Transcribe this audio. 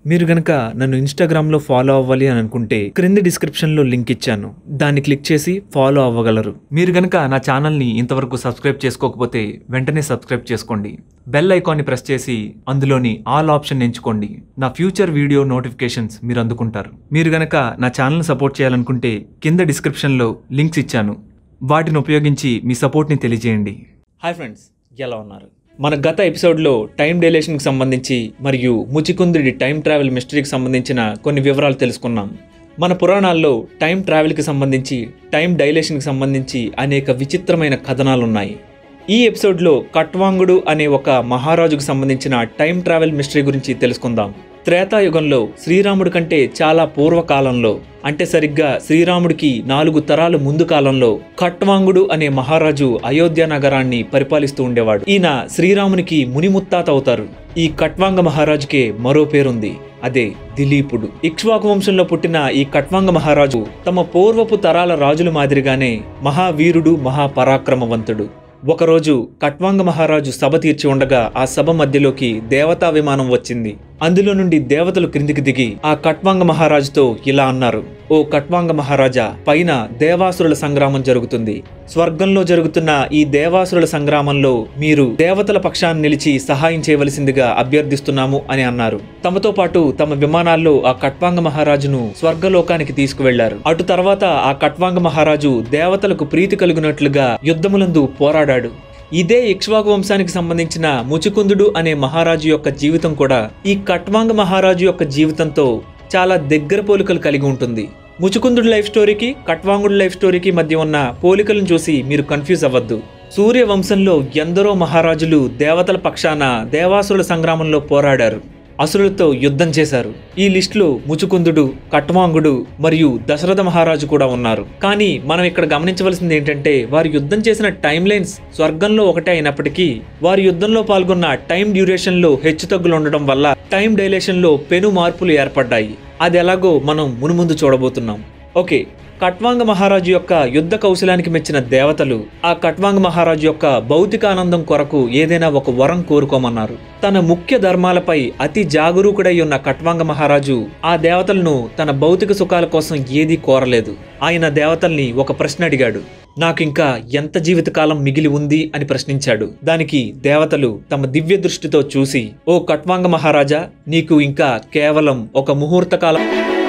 మీరు గనక నన్ను ఇన్స్టాగ్రామ్లో ఫాలో అవ్వాలి అని అనుకుంటే క్రింది డిస్క్రిప్షన్లో లింక్ ఇచ్చాను దాన్ని క్లిక్ చేసి ఫాలో అవ్వగలరు మీరు గనక నా ఛానల్ని ఇంతవరకు సబ్స్క్రైబ్ చేసుకోకపోతే వెంటనే సబ్స్క్రైబ్ చేసుకోండి బెల్ ఐకాన్ని ప్రెస్ చేసి అందులోని ఆల్ ఆప్షన్ ఎంచుకోండి నా ఫ్యూచర్ వీడియో నోటిఫికేషన్స్ మీరు అందుకుంటారు మీరు గనక నా ఛానల్ని సపోర్ట్ చేయాలనుకుంటే కింద డిస్క్రిప్షన్లో లింక్స్ ఇచ్చాను వాటిని ఉపయోగించి మీ సపోర్ట్ని తెలియజేయండి హాయ్ ఫ్రెండ్స్ ఎలా ఉన్నారు మన గత ఎపిసోడ్లో టైం డైలేషన్కి సంబంధించి మరియు ముచికుందుడి టైం ట్రావెల్ మిస్టరీకి సంబంధించిన కొన్ని వివరాలు తెలుసుకున్నాం మన పురాణాల్లో టైం ట్రావెల్కి సంబంధించి టైం డైలేషన్కి సంబంధించి అనేక విచిత్రమైన కథనాలు ఉన్నాయి ఈ ఎపిసోడ్లో కట్వాంగుడు అనే ఒక మహారాజుకు సంబంధించిన టైం ట్రావెల్ మిస్టరీ గురించి తెలుసుకుందాం త్రేతాయుగంలో శ్రీరాముడి కంటే చాలా పూర్వకాలంలో అంటే సరిగ్గా శ్రీరాముడికి నాలుగు తరాలు ముందు కాలంలో ఖట్వాంగుడు అనే మహారాజు అయోధ్య నగరాన్ని పరిపాలిస్తూ ఉండేవాడు ఈయన శ్రీరామునికి మునిముత్తాత అవుతారు ఈ కట్వాంగ మహారాజుకే మరో పేరుంది అదే దిలీపుడు ఇక్ష్వాకు వంశంలో పుట్టిన ఈ కట్వాంగ మహారాజు తమ పూర్వపు తరాల రాజుల మాదిరిగానే మహావీరుడు మహాపరాక్రమవంతుడు ఒకరోజు కట్వాంగ మహారాజు సభ తీర్చి ఉండగా ఆ సభ మధ్యలోకి దేవతా విమానం వచ్చింది అందులో నుండి దేవతలు క్రిందికి దిగి ఆ కట్వాంగ మహారాజుతో ఇలా అన్నారు ఓ కట్వాంగ మహారాజా పైన దేవాసురుల సంగ్రామం జరుగుతుంది స్వర్గంలో జరుగుతున్న ఈ దేవాసురుల సంగ్రామంలో మీరు దేవతల పక్షాన్ని నిలిచి సహాయం చేయవలసిందిగా అభ్యర్థిస్తున్నాము అని అన్నారు తమతో పాటు తమ విమానాల్లో ఆ కట్వాంగ మహారాజును స్వర్గలోకానికి తీసుకువెళ్లారు అటు తర్వాత ఆ కట్వాంగ మహారాజు దేవతలకు ప్రీతి కలిగినట్లుగా యుద్ధములందు పోరాడాడు ఇదే ఇక్ష్వాకు వంశానికి సంబంధించిన ముచుకుందుడు అనే మహారాజు యొక్క జీవితం కూడా ఈ కట్వాంగ మహారాజు యొక్క జీవితంతో చాలా దగ్గర పోలికలు కలిగి ఉంటుంది ముచుకుందుడి లైఫ్ స్టోరీకి కట్వాంగుడి లైఫ్ స్టోరీకి మధ్య ఉన్న పోలికలను చూసి మీరు కన్ఫ్యూజ్ అవ్వద్దు సూర్య వంశంలో ఎందరో మహారాజులు దేవతల పక్షాన దేవాసురుల సంగ్రామంలో పోరాడారు అసురులతో యుద్ధం చేశారు ఈ లిస్టులో ముచుకుందుడు కట్వాంగుడు మరియు దశరథ మహారాజు కూడా ఉన్నారు కానీ మనం ఇక్కడ గమనించవలసింది ఏంటంటే వారు యుద్ధం చేసిన టైం లైన్స్ స్వర్గంలో ఒకటే అయినప్పటికీ వారి యుద్ధంలో పాల్గొన్న టైం డ్యూరేషన్లో హెచ్చుతగ్గులు ఉండడం వల్ల టైం డైలేషన్లో పెను మార్పులు ఏర్పడ్డాయి అది ఎలాగో మనం మునుముందు చూడబోతున్నాం ఓకే కట్వాంగ మహారాజు యొక్క యుద్ధ కౌశలానికి మెచ్చిన దేవతలు ఆ కట్వాంగ మహారాజు యొక్క భౌతిక ఆనందం కొరకు ఏదైనా ఒక వరం కోరుకోమన్నారు తన ముఖ్య ధర్మాలపై అతి జాగరూకుడై ఉన్న కట్వాంగ మహారాజు ఆ దేవతలను తన భౌతిక సుఖాల కోసం ఏదీ కోరలేదు ఆయన దేవతల్ని ఒక ప్రశ్న అడిగాడు నాకు ఇంకా ఎంత జీవితకాలం మిగిలి ఉంది అని ప్రశ్నించాడు దానికి దేవతలు తమ దివ్య దృష్టితో చూసి ఓ కట్వాంగ మహారాజా నీకు ఇంకా కేవలం ఒక ముహూర్త కాలం